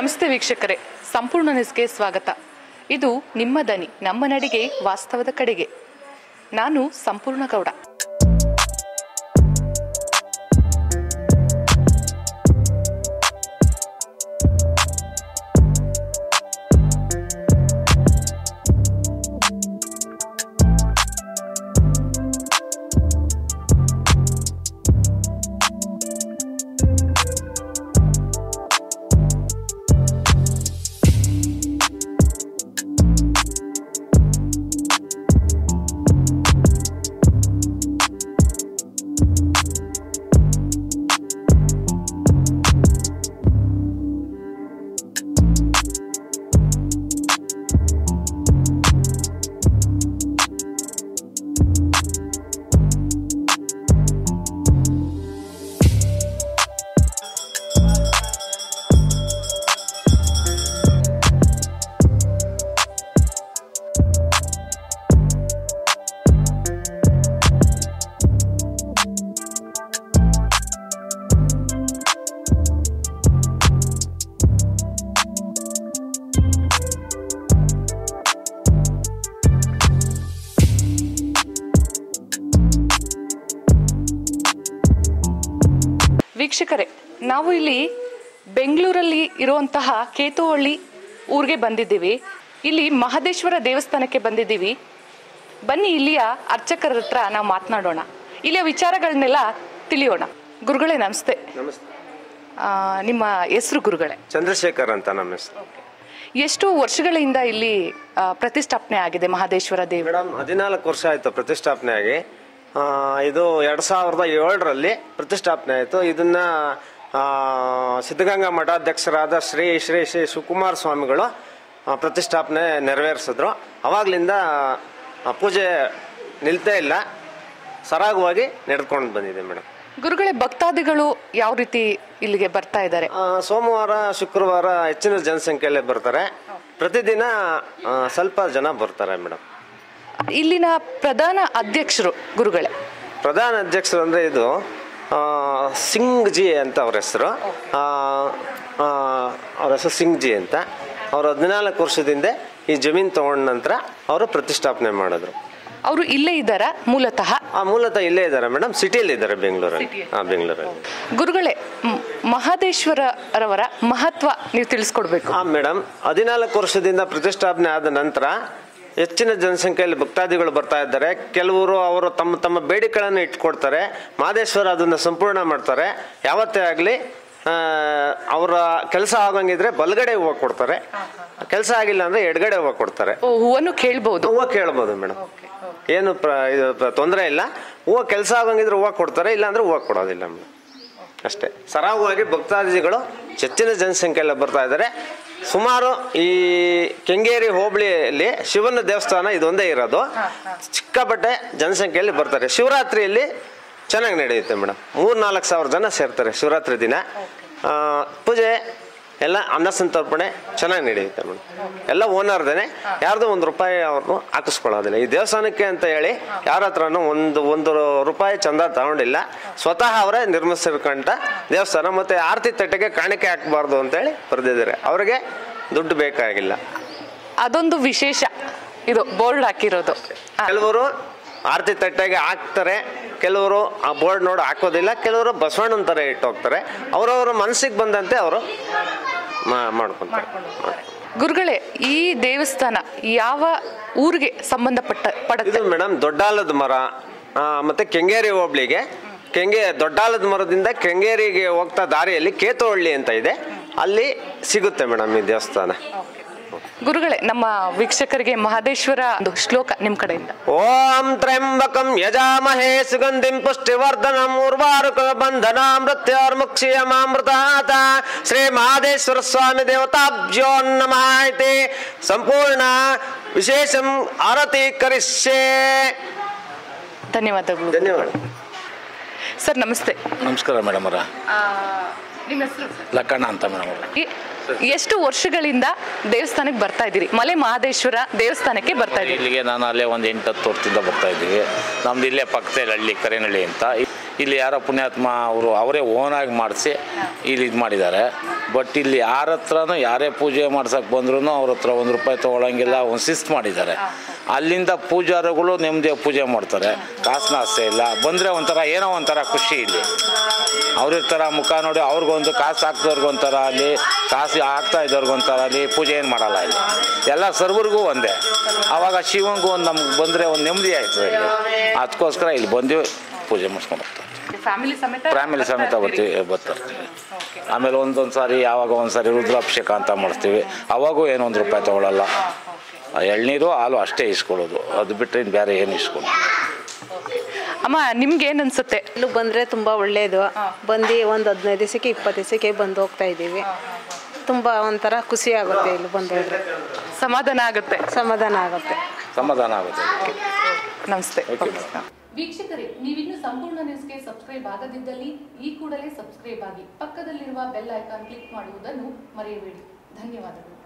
ನಮಸ್ತೆ ವೀಕ್ಷಕರೇ ಸಂಪೂರ್ಣ ನ್ಯೂಸ್ಗೆ ಸ್ವಾಗತ ಇದು ನಿಮ್ಮ ದನಿ ನಮ್ಮ ನಡಿಗೆ ವಾಸ್ತವದ ಕಡೆಗೆ ನಾನು ಸಂಪೂರ್ಣ ಗೌಡ ವೀಕ್ಷಕರೇ ನಾವು ಇಲ್ಲಿ ಬೆಂಗಳೂರಲ್ಲಿ ಇರುವಂತಹ ಕೇತುವಳ್ಳಿ ಊರಿಗೆ ಬಂದಿದ್ದೀವಿ ಇಲ್ಲಿ ಮಹದೇಶ್ವರ ದೇವಸ್ಥಾನಕ್ಕೆ ಬಂದಿದ್ದೀವಿ ಬನ್ನಿ ಇಲ್ಲಿಯ ಅರ್ಚಕರ ಹತ್ರ ನಾವು ಮಾತನಾಡೋಣ ಇಲ್ಲಿಯ ವಿಚಾರಗಳನ್ನೆಲ್ಲ ತಿಳಿಯೋಣ ಗುರುಗಳೇ ನಮಸ್ತೆ ನಮಸ್ತೆ ಆ, ನಿಮ್ಮ ಹೆಸರು ಗುರುಗಳೇ ಚಂದ್ರಶೇಖರ್ ಅಂತ ನಮ್ಮ ಹೆಸರು ಎಷ್ಟು ವರ್ಷಗಳಿಂದ ಇಲ್ಲಿ ಆ, ಪ್ರತಿಷ್ಠಾಪನೆ ಆಗಿದೆ ಮಹದೇಶ್ವರ ದೇವ ಮೇಡಮ್ ಹದಿನಾಲ್ಕು ವರ್ಷ ಆಯ್ತು ಪ್ರತಿಷ್ಠಾಪನೆ ಆಗಿ ಆ, ಇದು ಎರಡ್ ಸಾವಿರದ ಏಳರಲ್ಲಿ ಪ್ರತಿಷ್ಠಾಪನೆ ಆಯಿತು ಇದನ್ನ ಆ, ಸಿದ್ಧಗಂಗಾ ಮಠಾಧ್ಯಕ್ಷರಾದ ಶ್ರೀ ಶ್ರೀ ಶ್ರೀ ಶಿವಕುಮಾರ ಸ್ವಾಮಿಗಳು ಆ, ಪ್ರತಿಷ್ಠಾಪನೆ ನೆರವೇರಿಸಿದ್ರು ಅವಾಗ್ಲಿಂದ ಆ, ಪೂಜೆ ನಿಲ್ತೇ ಇಲ್ಲ ಸರಾಗವಾಗಿ ನಡೆದುಕೊಂಡು ಬಂದಿದೆ ಮೇಡಮ್ ಗುರುಗಳೇ ಭಕ್ತಾದಿಗಳು ಯಾವ ರೀತಿ ಇಲ್ಲಿಗೆ ಬರ್ತಾ ಇದ್ದಾರೆ ಆ, ಸೋಮವಾರ ಶುಕ್ರವಾರ ಹೆಚ್ಚಿನ ಜನಸಂಖ್ಯೆಯಲ್ಲೇ ಬರ್ತಾರೆ ಪ್ರತಿದಿನ ಆ, ಸ್ವಲ್ಪ ಜನ ಬರ್ತಾರೆ ಮೇಡಮ್ ಇಲ್ಲಿನ ಪ್ರಧಾನ ಅಧ್ಯಕ್ಷರು ಗುರುಗಳೇ ಪ್ರಧಾನ ಅಧ್ಯಕ್ಷರು ಅಂದ್ರೆ ಇದು ಆ, ಸಿಂಗ್ ಜಿ ಅಂತ ಅವ್ರ ಹೆಸರು ಆ, ಆ, ಅವ್ರ ಹೆಸರು ಸಿಂಗ್ ಜಿ ಅಂತ ಅವ್ರು ಹದಿನಾಲ್ಕು ವರ್ಷದಿಂದ ಈ ಜಮೀನ್ ತಗೊಂಡ ನಂತರ ಅವರು ಪ್ರತಿಷ್ಠಾಪನೆ ಮಾಡಿದ್ರು ಅವರು ಇಲ್ಲೇ ಇದ್ದಾರಾ ಮೂಲತಃ ಆ ಮೂಲತಃ ಇಲ್ಲೇ ಇದ್ದಾರೆ ಮೇಡಮ್ ಸಿಟಿಯಲ್ಲಿ ಇದ್ದಾರೆ ಬೆಂಗಳೂರಲ್ಲಿ ಹಾ ಬೆಂಗಳೂರಲ್ಲಿ ಗುರುಗಳೇ ಮ್- ಮಹದೇಶ್ವರರವರ ಮಹತ್ವ ನೀವು ತಿಳಿಸ್ಕೊಡ್ಬೇಕು ಹಾ ಮೇಡಮ್ ಹದಿನಾಲ್ಕು ವರ್ಷದಿಂದ ಪ್ರತಿಷ್ಠಾಪನೆ ಆದ ನಂತರ ಹೆಚ್ಚಿನ ಜನಸಂಖ್ಯೆಯಲ್ಲಿ ಭಕ್ತಾದಿಗಳು ಬರ್ತಾ ಇದ್ದಾರೆ ಕೆಲವರು ಅವರು ತಮ್ಮ ತಮ್ಮ ಬೇಡಿಕೆಗಳನ್ನು ಇಟ್ಕೊಡ್ತಾರೆ ಮಹದೇಶ್ವರ ಅದನ್ನು ಸಂಪೂರ್ಣ ಮಾಡ್ತಾರೆ ಯಾವತ್ತೇ ಆಗಲಿ ಅವರ ಕೆಲಸ ಆಗಂಗಿದ್ರೆ ಬಲಗಡೆ ಹೂವು ಕೊಡ್ತಾರೆ ಕೆಲಸ ಆಗಿಲ್ಲ ಅಂದ್ರೆ ಎಡಗಡೆ ಹೂವು ಕೊಡ್ತಾರೆ ಓ ಹೂವನ್ನು ಕೇಳ್ಬಹುದು ಹೂವು ಕೇಳ್ಬೋದು ಮೇಡಮ್ ಏನು ಪ್ರ ಇದು ತೊಂದರೆ ಇಲ್ಲ ಹೂವು ಕೆಲಸ ಆಗಂಗಿದ್ರೆ ಹೂವು ಕೊಡ್ತಾರೆ ಇಲ್ಲಾಂದ್ರೆ ಹೂವು ಕೊಡೋದಿಲ್ಲ ಮೇಡಮ್ ಅಷ್ಟೇ ಸರಾಗವಾಗಿ ಭಕ್ತಾದಿಗಳು ಹೆಚ್ಚಿನ ಜನಸಂಖ್ಯೆಲ್ಲ ಬರ್ತಾ ಇದ್ದಾರೆ ಸುಮಾರು ಈ ಕೆಂಗೇರಿ ಹೋಬಳಿಯಲ್ಲಿ ಶಿವನ ದೇವಸ್ಥಾನ ಇದೊಂದೇ ಇರೋದು ಸಿಕ್ಕಾಪಟ್ಟೆ ಜನಸಂಖ್ಯೆಯಲ್ಲಿ ಬರ್ತಾರೆ ಶಿವರಾತ್ರಿಯಲ್ಲಿ ಚೆನ್ನಾಗಿ ನಡೆಯುತ್ತೆ ಮೇಡಮ್ ಮೂರ್ ನಾಲ್ಕು ಸಾವಿರ ಜನ ಸೇರ್ತಾರೆ ಶಿವರಾತ್ರಿ ದಿನ ಆ, ಪೂಜೆ ಎಲ್ಲ ಅನ್ನ ಸಂತರ್ಪಣೆ ಚೆನ್ನಾಗಿ ನಡೆಯುತ್ತೆ ಮೇಡಮ್ ಎಲ್ಲ ಓನರ್ದೇನೆ ಯಾರ್ದು ಒಂದು ರೂಪಾಯಿ ಅವ್ರನ್ನು ಹಾಕಿಸ್ಕೊಳ್ಳೋದಿಲ್ಲ ಈ ದೇವಸ್ಥಾನಕ್ಕೆ ಅಂತ ಹೇಳಿ ಯಾರ ಹತ್ರನೂ ಒಂದು ಒಂದು ರೂಪಾಯಿ ಚಂದ ತಗೊಂಡಿಲ್ಲ ಸ್ವತಃ ಅವರೇ ನಿರ್ಮಿಸಿರ್ಕಂತ ದೇವಸ್ಥಾನ ಮತ್ತೆ ಆರತಿ ತಟ್ಟೆಗೆ ಕಾಣಿಕೆ ಹಾಕಬಾರ್ದು ಅಂತೇಳಿ ಬರೆದಿದ್ದಾರೆ ಅವ್ರಿಗೆ ದುಡ್ಡು ಬೇಕಾಗಿಲ್ಲ ಅದೊಂದು ವಿಶೇಷ ಇದು ಬೋರ್ಡ್ ಹಾಕಿರೋದು ಆ, ಕೆಲವರು ಆರತಿ ತಟ್ಟೆಗೆ ಹಾಕ್ತಾರೆ ಕೆಲವರು ಆ ಬೋರ್ಡ್ ನೋಡಿ ಹಾಕೋದಿಲ್ಲ ಕೆಲವರು ಬಸವಣ್ಣನ ಥರ ಇಟ್ಟು ಹೋಗ್ತಾರೆ ಅವರವರ ಮನಸ್ಸಿಗೆ ಬಂದಂತೆ ಅವರು ಮಾಡ್ಕೊಂತಾರೆ ಗುರುಗಳೇ ಈ ದೇವಸ್ಥಾನ ಯಾವ ಊರಿಗೆ ಸಂಬಂಧಪಟ್ಟ ಪಡುತ್ತೆ ಇದು ಮೇಡಮ್ ದೊಡ್ಡಾಲದ ಮರ ಆ, ಮತ್ತೆ ಕೆಂಗೇರಿ ಹೋಬ್ಳಿಗೆ ಕೆಂಗೆ ದೊಡ್ಡಾಲದ ಮರದಿಂದ ಕೆಂಗೇರಿಗೆ ಹೋಗ್ತಾ ದಾರಿಯಲ್ಲಿ ಕೇತುವಳ್ಳಿ ಅಂತ ಇದೆ ಅಲ್ಲಿ ಸಿಗುತ್ತೆ ಮೇಡಮ್ ಈ ದೇವಸ್ಥಾನ ಗುರುಗಳೇ ನಮ್ಮ ವೀಕ್ಷಕರಿಗೆ ಮಹದೇಶ್ವರ ಒಂದು ಶ್ಲೋಕ ನಿಮ್ ಕಡೆಯಿಂದ ಓಂ ತ್ರ್ಯಂಬಕಂ ಯಜಾಮಹೇ ಸುಗಂಧಿಂ ಪುಷ್ಟಿವರ್ಧನಂ ಉರ್ವಾರುಕ ಬಂಧನ ಮೃತ್ಯೋರ್ಮುಕ್ಷಿಯಮಾಮೃತಾತ ಶ್ರೀ ಮಹಾದೇಶ್ವರ ಸ್ವಾಮಿ ದೇವತಾಭ್ಯೋ ನಮಃ ಇತಿ ಸಂಪೂರ್ಣ ವಿಶೇಷಂ ಆರತಿ ಕರಿಷ್ಯೆ ಧನ್ಯವಾದಗಳು ಧನ್ಯವಾದ ಸರ್ ನಮಸ್ತೆ ನಮಸ್ಕಾರ ಮೇಡಮ್ ಅವರ ನಿಮ್ಮ ಹೆಸರು ಲಕ್ಕಣ್ಣ ಅಂತ ಮೇಡಮ್ ಅವರ ಎಷ್ಟು ವರ್ಷಗಳಿಂದ ದೇವಸ್ಥಾನಕ್ಕೆ ಬರ್ತಾ ಇದ್ದೀರಿ ಮಲೆ ಮಹದೇಶ್ವರ ದೇವಸ್ಥಾನಕ್ಕೆ ಬರ್ತಾ ಇದ್ದೀರಿ ಇಲ್ಲಿಗೆ ನಾನು ಅಲ್ಲೇ ಒಂದು ಎಂಟು ಹತ್ತು ವರ್ಷದಿಂದ ಬರ್ತಾ ಇದ್ದೀವಿ ನಮ್ದು ಇಲ್ಲೇ ಪಕ್ಕದಲ್ಲಿ ಹಳ್ಳಿ ಕರೇನಹಳ್ಳಿ ಅಂತ ಈ- ಇಲ್ಲಿ ಯಾರೋ ಪುಣ್ಯಾತ್ಮ ಅವರು ಅವರೇ ಓನಾಗಿ ಮಾಡಿಸಿ ಇಲ್ಲಿ ಇದು ಮಾಡಿದ್ದಾರೆ ಬಟ್ ಇಲ್ಲಿ ಯಾರ ಹತ್ರನೂ ಯಾರೇ ಪೂಜೆ ಮಾಡ್ಸಕ್ಕೆ ಬಂದ್ರೂ ಅವ್ರ ಹತ್ರ ಒಂದು ರೂಪಾಯಿ ತೊಗೊಳಂಗಿಲ್ಲ ಒಂದು ಶಿಸ್ತು ಮಾಡಿದ್ದಾರೆ ಅಲ್ಲಿಂದ ಪೂಜಾರಿಗಳು ನೆಮ್ಮದಿಯಾಗಿ ಪೂಜೆ ಮಾಡ್ತಾರೆ ಕಾಸಿನ ಆಸೆ ಇಲ್ಲ ಬಂದರೆ ಒಂಥರ ಏನೋ ಒಂಥರ ಖುಷಿ ಇಲ್ಲಿ ಅವ್ರಿರ್ತಾರ ಮುಖ ನೋಡಿ ಅವ್ರಿಗೊಂದು ಕಾಸು ಹಾಕ್ದವ್ರಿಗೊಂಥರ ಅಲ್ಲಿ ಕಾಸು ಹಾಕ್ತಾ ಇದ್ದವ್ರಿಗೊಂಥರ ಅಲ್ಲಿ ಪೂಜೆ ಏನು ಮಾಡಲ್ಲ ಇಲ್ಲಿ ಎಲ್ಲ ಸರ್ವರ್ಗೂ ಒಂದೇ ಆವಾಗ ಶಿವಂಗೂ ಒಂದು ನಮ್ಗೆ ಬಂದರೆ ಒಂದು ನೆಮ್ಮದಿ ಆಯ್ತದೆ ಇಲ್ಲಿ ಅದಕ್ಕೋಸ್ಕರ ಇಲ್ಲಿ ಬಂದು ಪೂಜೆ ಮಾಡಿಸ್ಕೊಂಡು ಹೋಗ್ತಾರೆ ಫ್ಯಾಮಿಲಿ ಸಮೇತ ಫ್ಯಾಮಿಲಿ ಸಮೇತ ಬರ್ತೀವಿ ಬರ್ತಾರೆ ಆಮೇಲೆ ಒಂದೊಂದು ಸಾರಿ ಯಾವಾಗ ಒಂದು ಸಾರಿ ರುದ್ರಾಭಿಷೇಕ ಅಂತ ಮಾಡಿಸ್ತೀವಿ ಅವಾಗೂ ಏನೋ ಒಂದು ರೂಪಾಯಿ ತೊಗೊಳಲ್ಲ ಆ ಎಳ್ನೀರು ಹಾಲು ಅಷ್ಟೇ ಇಸ್ಕೊಳ್ಳೋದು ಅದು ಬಿಟ್ಟರೆ ಇನ್ನು ಬೇರೆ ಏನು ಇಸ್ಕೊಳ್ಳೋದು ಅಮ್ಮ ನಿಮ್ಗೆ ಏನ್ ಅನ್ಸುತ್ತೆ ಇಲ್ಲೂ ಬಂದರೆ ತುಂಬ ಒಳ್ಳೆಯದು ಬಂದು ಒಂದು ಹದಿನೈದು ದಿವಸಕ್ಕೆ ಇಪ್ಪತ್ತು ದಿವಸಕ್ಕೆ ಬಂದು ಹೋಗ್ತಾ ಇದ್ದೀವಿ ತುಂಬ ಒಂಥರ ಖುಷಿ ಆಗುತ್ತೆ ಇಲ್ಲಿ ಬಂದು ಹೋದ್ರೆ ಸಮಾಧಾನ ಆಗುತ್ತೆ ಸಮಾಧಾನ ಆಗುತ್ತೆ ಸಮಾಧಾನ ಆಗುತ್ತೆ ನಮಸ್ತೆ Okay, ವೀಕ್ಷಕರೇ ನೀವಿನ್ನು ಸಂಪೂರ್ಣ ನ್ಯೂಸ್ಗೆ ಸಬ್ಸ್ಕ್ರೈಬ್ ಆಗದಿದ್ದಲ್ಲಿ ಈ ಕೂಡಲೇ ಸಬ್ಸ್ಕ್ರೈಬ್ ಆಗಿ ಪಕ್ಕದಲ್ಲಿರುವ ಬೆಲ್ ಐಕಾನ್ ಕ್ಲಿಕ್ ಮಾಡುವುದನ್ನು ಮರೆಯಬೇಡಿ ಧನ್ಯವಾದಗಳು